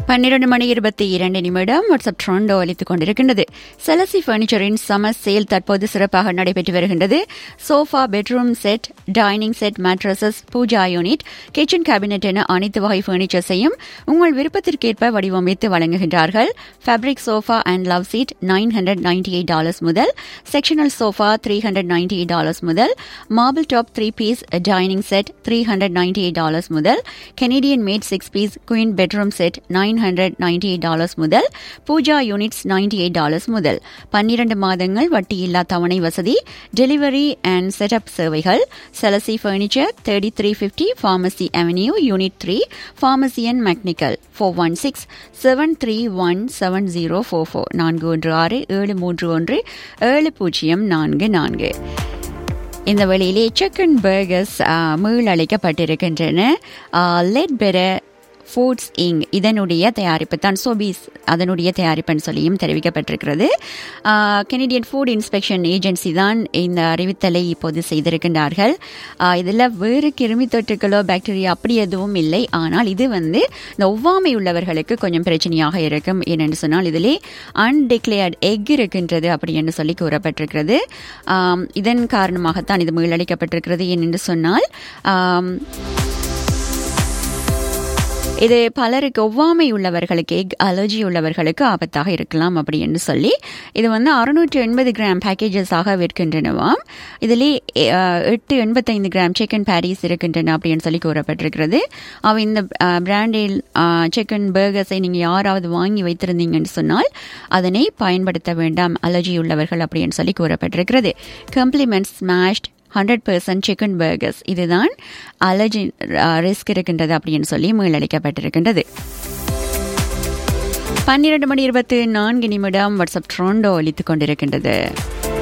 பன்னிரண்டு மணி இருபத்தி இரண்டு நிமிடம் வாட்ஸ்அப் ட்ரோண்டோ அளித்துக் கொண்டிருக்கின்றது செலசி பர்னிச்சரின் சமர் சேல் தற்போது சிறப்பாக நடைபெற்று வருகின்றது sofa bedroom set dining set mattresses pooja unit kitchen cabinet என அனைத்து வகை பர்னிச்சர்ஸையும் உங்கள் விருப்பத்திற்கேற்ப வடிவமைத்து வழங்குகின்றார்கள் fabric sofa and love seat nine hundred ninety eight dollars முதல் sectional sofa three hundred ninety eight dollars முதல் marble top three piece dining set three hundred ninety eight dollars முதல் Canadian made six piece queen bedroom set nine hundred ninety eight dollars முதல் pooja units ninety eight dollars முதல் பன்னிரண்டு மாதங்கள் வட்டியில்லா தவணை வசதி delivery and setup சேவைகள் செலசி furniture thirty three fifty pharmacy avenue unit three pharmacy and McNicoll four one six seven three one seven zero four four நான்கு ஒன்று ஆறு ஏழு மூன்று ஒன்று ஏழு பூஜ்ஜியம் நான்கு நான்கு இந்த வழியிலே சிக்கன் பர்கர்ஸ் மீள் அளிக்கப்பட்டிருக்கின்றன லெட் பெற ஃபுட்ஸ் இங் இதனுடைய தயாரிப்பு தான் சோபீஸ் அதனுடைய தயாரிப்புன்னு சொல்லியும் தெரிவிக்கப்பட்டிருக்கிறது கெனடியன் ஃபுட் இன்ஸ்பெக்ஷன் ஏஜென்சி தான் இந்த அறிவித்தலை இப்போது செய்திருக்கின்றார்கள் இதில் வேறு கிருமி தொற்றுகளோ பாக்டீரியா அப்படி எதுவும் இல்லை ஆனால் இது வந்து இந்த ஒவ்வாமை உள்ளவர்களுக்கு கொஞ்சம் பிரச்சனையாக இருக்கும் ஏனென்று சொன்னால் இதிலே அன்டிக்ளேர்ட் எக் இருக்கின்றது அப்படி என்று சொல்லி கூறப்பட்டிருக்கிறது இதன் காரணமாகத்தான் இது மீளளிக்கப்பட்டிருக்கிறது ஏனென்று சொன்னால் இது பலருக்கு ஒவ்வாமை உள்ளவர்களுக்கு எக் அலர்ஜி உள்ளவர்களுக்கு ஆபத்தாக இருக்கலாம் அப்படி என்று சொல்லி இது வந்து அறுநூற்று எண்பது கிராம் பேக்கேஜஸாக விற்கின்றனவாம் இதிலே எட்டு எண்பத்தைந்து கிராம் சிக்கன் பாரிஸ் இருக்கின்றன அப்படின்னு சொல்லி கூறப்பட்டிருக்கிறது அவ இந்த பிராண்டில் சிக்கன் பர்கர்ஸை நீங்கள் யாராவது வாங்கி வைத்திருந்தீங்கன்னு சொன்னால் அதனை பயன்படுத்த வேண்டாம் அலர்ஜி உள்ளவர்கள் அப்படின்னு சொல்லி கூறப்பட்டிருக்கிறது compliment smashed hundred percent chicken burgers இதுதான் அலர்ஜி ரிஸ்க் இருக்கின்றது அப்படின்னு சொல்லி மீளளிக்கப்பட்டிருக்கின்றது பன்னிரண்டு மணி இருபத்தி நான்கு நிமிடம் வாட்ஸ்அப் ட்ரோண்டோ அளித்துக் கொண்டிருக்கின்றது